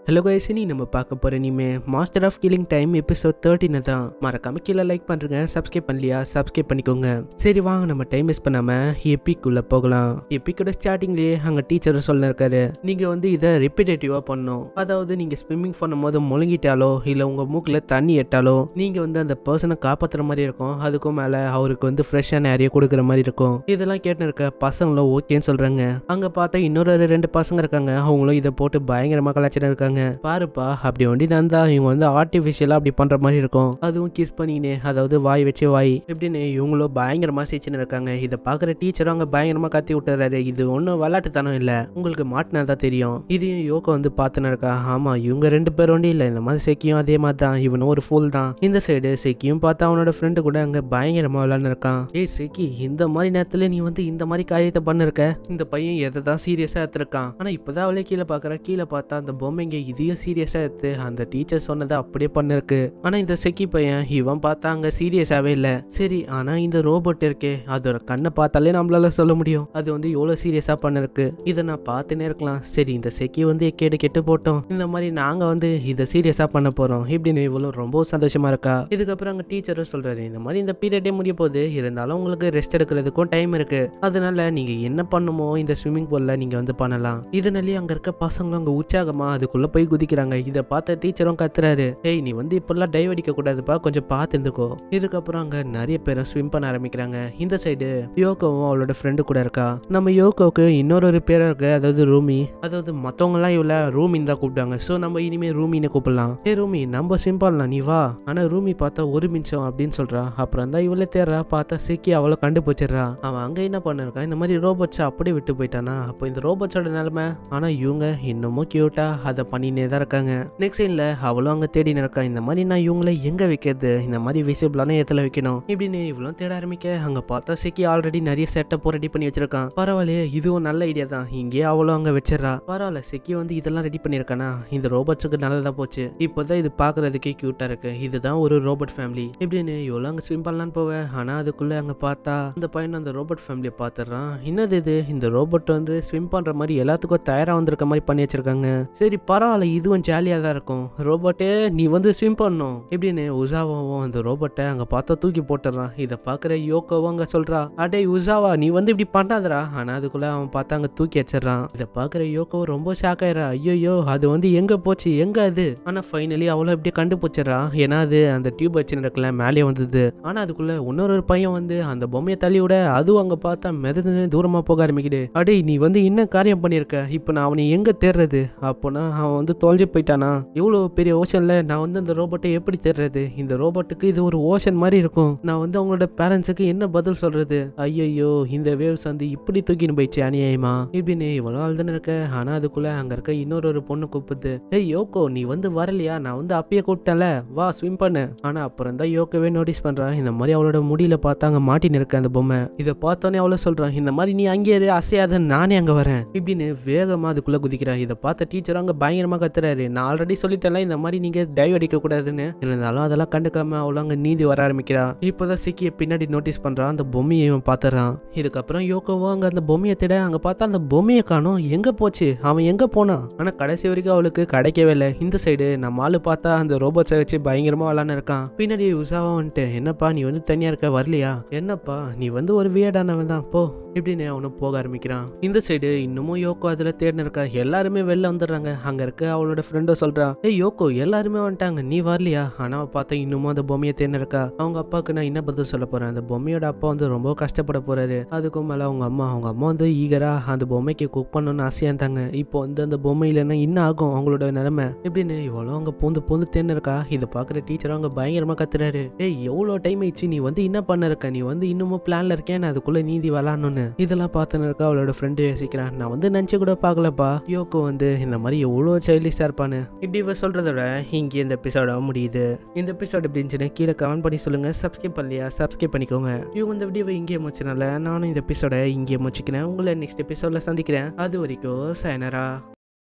hello guys நீ நம்ம பார்க்க போகிற இனிமே master of killing time episode தேர்ட்டின்னு தான் மறக்காம கீழே லைக் பண்ணுறங்க சப்ஸ்கிரைப் பண்ணலையா சப்ஸ்கிரைப் பண்ணிக்கோங்க சரி வாங்க நம்ம டைம் வேஸ்ட் பண்ணாமல் எப்பிக்குள்ளே போகலாம் எப்பிக்கோட ஸ்டார்டிங்லேயே அங்கே டீச்சர் சொல்ல இருக்காரு நீங்கள் வந்து இதை ரிப்பீட்டேட்டிவாக பண்ணணும் அதாவது நீங்கள் ஸ்விம்மிங் பண்ணும்போது முழுங்கிட்டாலோ இல்லை உங்கள் மூக்கில் தண்ணி எட்டாலோ நீங்கள் வந்து அந்த பர்சனை காப்பாற்றுற மாதிரி இருக்கும் அதுக்கும் மேலே அவருக்கு வந்து ஃப்ரெஷ்ஷான ஏரியா கொடுக்குற மாதிரி இருக்கும் இதெல்லாம் கேட்டு இருக்க பசங்களும் ஓகேன்னு சொல்கிறாங்க அங்கே பார்த்தா இன்னொரு ரெண்டு பசங்க இருக்காங்க அவங்களும் இதை போட்டு பயங்கரமாக கலாச்சிட்டு இருக்காங்க பாருப்பா அப்படி ஒண்டி நந்தா இவங்க வந்து ஆர்டிஃபிஷியலாக அப்படி பண்ணுற மாதிரி இருக்கும் அதுவும் கிஸ் பண்ணினே அதாவது வாய் வச்சு வாய் எப்படின்னு இவங்களும் பயங்கரமாக சிரிச்சுன்னு இருக்காங்க இதை பார்க்குற டீச்சரும் அங்கே பயங்கரமாக கத்தி விட்டுறாரு இது ஒன்றும் விளையாட்டுத்தனம் இல்லை உங்களுக்கு மாட்டினா தெரியும் இதையும் யோகா வந்து பார்த்துன்னு இருக்கா ஆமாம் இவங்க ரெண்டு பேர் ஒண்டி இல்லை இந்த மாதிரி செக்கியும் அதே மாதிரி தான் இவனும் ஒரு ஃபூல் தான் இந்த சைடு செக்கியும் பார்த்தா அவனோட ஃப்ரெண்டு கூட அங்கே பயங்கரமாக விளையாண்டு இருக்கான் ஏய் செக்கி இந்த மாதிரி நேரத்தில் நீ வந்து இந்த மாதிரி காரியத்தை பண்ணிருக்க இந்த பையன் எதை தான் சீரியஸாக எடுத்திருக்கான் ஆனால் இப்போதான் அவளே கீழே பார்க்குற கீழே பார்த்தா அந்த பொம்மைங்க இதையும் சீரியஸாக எடுத்து அந்த டீச்சர் சொன்னதை அப்படியே பண்ணிருக்கு ஆனால் இந்த செக்கி பையன் இவன் பார்த்தா அங்கே சீரியஸாகவே இல்லை சரி ஆனால் இந்த ரோபோட் இருக்கே அதோட கண்ணை பார்த்தாலே நம்மளால சொல்ல முடியும் அது வந்து எவ்வளோ சீரியஸாக பண்ணிருக்கு இதை நான் பார்த்துனே இருக்கலாம் சரி இந்த செக்கி வந்து கேடு கெட்டு போட்டோம் இந்த மாதிரி நாங்கள் வந்து இதை சீரியஸாக பண்ண போகிறோம் இப்படின்னு இவ்வளோ ரொம்ப சந்தோஷமா இருக்கா இதுக்கப்புறம் அங்கே டீச்சரும் சொல்கிறாரு இந்த மாதிரி இந்த பீரியடே முடிய போகுது இருந்தாலும் உங்களுக்கு ரெஸ்ட் எடுக்கிறதுக்கும் டைம் இருக்கு அதனால நீங்கள் என்ன பண்ணுமோ இந்த ஸ்விம்மிங் பூலில் நீங்கள் வந்து பண்ணலாம் இதனாலேயே அங்கே இருக்க பசங்களும் அங்கே உற்சாகமாக அதுக்குள்ளே போய் குதிக்கிறாங்க இதை பார்த்த டீச்சரும் கத்துறாரு ஏய் நீ வந்து இப்பெல்லாம் டைவ் அடிக்க கூடாதுப்பா கொஞ்சம் பார்த்து இருந்துக்கோ இதுக்கப்புறம் அங்கே நிறைய பேரும் ஸ்விம் பண்ண ஆரம்பிக்கிறாங்க இந்த சைடு யோகோவும் அவளோட ஃப்ரெண்டு கூட இருக்கா நம்ம யோகோவுக்கு இன்னொரு ஒரு பேர் இருக்கு அதாவது ரூமி அதாவது மற்றவங்கலாம் இவள ரூமின்னு தான் கூப்பிட்டாங்க ஸோ நம்ம இனிமேல் ரூமின்னு கூப்பிடலாம் ஏ ரூமி நம்ம ஸ்விம் பண்ணலாம் நீ வா ஆனால் ரூமி பார்த்தா ஒரு நிமிஷம் அப்படின்னு சொல்றா அப்புறம் தான் இவளே தேர்றா பார்த்தா சிக்கி அவளை கண்டுபிடிச்சிடுறா அவன் அங்கே என்ன பண்ணிருக்கான் இந்த மாதிரி ரோபோட்ஸை அப்படியே விட்டு போயிட்டானா அப்போ இந்த ரோபோட்ஸோட நிலைமை ஆனால் இவங்க இன்னமும் கியூட்டா அதை பண்ணினே தான் இருக்காங்க நெக்ஸ்ட் சைனில் அவளும் அங்கே தேடின்னு இருக்கா இந்த மாதிரி நான் இவங்கள எங்கே வைக்கிறது இந்த மாதிரி விசிபிளான இடத்துல வைக்கணும் இப்படின்னு இவளும் தேட ஆரம்பிக்க அங்கே பார்த்தா சிக்கி ஆல்ரெடி நிறைய செட்டப்போ ரெடி பண்ணி வச்சிருக்கான் பரவாயில்லையே இதுவும் நல்ல ஐடியா தான் இங்கேயே அவளும் அங்கே வச்சிடறா பரவாயில்ல சிக்கி வந்து இதெல்லாம் ரெடி பண்ணியிருக்கானா இந்த ரோபோட்ஸுக்கு நல்லதா போச்சு இப்போதான் இது பார்க்கறதுக்கே க்யூட்டா இருக்கு இதுதான் ஒரு ரோபோட் ஃபேமிலி இப்படின்னு இவ்வளோ அங்கே ஸ்விம் பண்ணலான்னு போவேன் ஆனால் அதுக்குள்ள அங்கே பார்த்தா அந்த பையன் அந்த ரோபோட் ஃபேமிலியை பார்த்துடுறான் என்னது இது இந்த ரோபோட் வந்து ஸ்விம் பண்ற மாதிரி எல்லாத்துக்கும் தயாராக வந்திருக்க மாதிரி பண்ணி வச்சிருக்காங்க சரி பரவாயில்ல இதுவும் ஜாலியாக தான் இருக்கும் ரோபோட்டே நீ வந்து ஸ்விம் பண்ணணும் இப்படின்னு உசாவாவும் அந்த ரோபோட்டை அங்கே பார்த்தா தூக்கி போட்டுறான் இதை பார்க்குற யோகோவும் அங்கே சொல்றா அடே உசாவா நீ வந்து இப்படி பண்ணாதடா ஆனால் அதுக்குள்ள அவன் பார்த்தா அங்கே தூக்கி வச்சிடறான் இதை பார்க்குற யோகோ ரொம்ப ஷாக் ஆயிரா ஐயோ அது வந்து எங்க போச்சு எங்க அது ஆனா ஃபைனலி அவளை அப்படியே கண்டுபிடிச்சிடறா ஏன்னா அது அந்த டியூப் வச்சு நடக்கல மேலே வந்தது ஆனா அதுக்குள்ள இன்னொரு ஒரு பையன் வந்து அந்த பொம்மையை தள்ளி விட அதுவும் அங்க பார்த்தா மெதந்து தூரமா போக ஆரம்பிக்குது அடே நீ வந்து என்ன காரியம் பண்ணியிருக்க இப்போ நான் அவனை எங்க தேடுறது அப்போனா அவன் வந்து தொலைஞ்சு போயிட்டானா இவ்வளோ பெரிய ஓஷன்ல நான் வந்து அந்த ரோபோட்டை எப்படி தேடுறது இந்த ரோபோட்டுக்கு இது ஒரு ஓஷன் மாதிரி இருக்கும் நான் வந்து அவங்களோட பேரண்ட்ஸுக்கு என்ன பதில் சொல்றது ஐயோ இந்த வேவ்ஸ் வந்து இப்படி தூக்கின்னு போயிடுச்சு அநியாயமா இப்படின்னு இவ்வளோ அழுதுன்னு இருக்க ஆனா அதுக்குள்ள அங்க இருக்க இன்னொரு ஒரு பொண்ணு கூப்பிடுது ஏய் யோகோ நீ வந்து வரலையா நான் வந்து அப்பயே கூப்பிட்டேன்ல வா ஸ்விம் பண்ணு ஆனா அப்புறம் தான் யோகோவே நோட்டீஸ் பண்றான் இந்த மாதிரி அவளோட முடியில பார்த்தா அங்க மாட்டின்னு இருக்க அந்த பொம்மை இதை பார்த்தோன்னே அவளை சொல்றான் இந்த மாதிரி நீ அங்கேயே இரு, அசையாத நானே அங்க வரேன் இப்படின்னு வேகமா அதுக்குள்ள குதிக்கிறா இதை பார்த்த டீச்சர் அங்க பயங்கரமா கத்துறாரு நான் ஆல்ரெடி சொல்லிட்டேன்ல இந்த மாதிரி நீங்க டைவ் அடிக்க கூடாதுன்னு இருந்தாலும் அதெல்லாம் கண்டுக்காம அவளும் அங்க நீந்தி வர ஆரம்பிக்கிறா இப்போதான் சிக்கிய பின்னாடி நோட்டீஸ் பண்றான் அந்த பொம்மையை இவன் பார்த்துறான் இதுக்கப்புறம் யோகோவோ அங்க அந்த பொம்மையை தேட அங்க பார்த்தா அந்த பொம்மையை காணோம் எங்க போச்சு அவன் எங்க போனான் ஆனா கடைசி வரைக்கும் அவளுக்கு கிடைக்கவே இல்லை இந்த சைடு நம்ம ஆளு பார்த்தா அந்த ரோபோட்ஸை வச்சு பயங்கரமா விளாண்டு இருக்கான் பின்னாடி உஷாவா வந்துட்டு என்னப்பா நீ வந்து தனியா இருக்க வரலையா என்னப்பா நீ வந்து ஒரு வியடானவன் தான் போ இப்படின்னு அவனும் போக ஆரம்பிக்கிறான் இந்த சைடு இன்னமும் யோகோ அதுல தேடின இருக்கா எல்லாருமே வெளில வந்துடுறாங்க அங்க இருக்க அவளோட ஃப்ரெண்டும் சொல்றா ஏய் யோகோ எல்லாருமே வந்துட்டாங்க நீ வரலையா ஆனா அவ பார்த்தா இன்னமும் அந்த பொம்மையை தேடின இருக்கா அவங்க அப்பாவுக்கு நான் என்ன பதில் சொல்ல போறேன் அந்த பொம்மையோட அப்பா வந்து ரொம்ப கஷ்டப்பட போறாரு அதுக்கும் மேல அவங்க அம்மா அவங்க அம்மா வந்து ஈகரா அந்த பொம்மைக்கு குக் பண்ணணும்னு ஆசையா இருந்தாங்க இப்போ வந்து அந்த பொம்மை இல்லைன்னா என்ன ஆகும் அவங்களோட நிலைமை இப்படின்னு இவ்வளோ அங்க பூந்து பூந்து தேன்னு இருக்கா இதை பாக்குற டீச்சர் அவங்க பயங்கரமா கத்துறாரு ஏய் எவ்வளோ டைம் ஆயிடுச்சு நீ வந்து என்ன பண்ண இருக்க நீ வந்து இன்னமும் பிளான்ல இருக்கேன் நான் அதுக்குள்ள நீந்தி விளாடணும்னு இதெல்லாம் பார்த்துன்னு இருக்கா அவளோட ஃப்ரெண்டு யோசிக்கிறான் நான் வந்து நினச்சி கூட பார்க்கலப்பா யோகோ வந்து இந்த மாதிரி எவ்வளோ சைல்டிஷாக இருப்பான்னு இப்படி இவ சொல்கிறத விட இங்கே இந்த எபிசோட முடியுது இந்த எபிசோட் எப்படி இருந்துச்சுன்னு கீழே கமெண்ட் பண்ணி சொல்லுங்க சப்ஸ்கிரைப் பண்ணலையா சப்ஸ்கிரைப் பண்ணிக்கோங்க இவங்க இந்த வீடியோவை இங்கே முடிச்சனால நானும் இந்த எபிசோட இங்கே முடிச்சுக்கிறேன் உங்களை நெக்ஸ்ட் எபிசோட சந்திக்கிறேன் அது வரைக்கும் சயனரா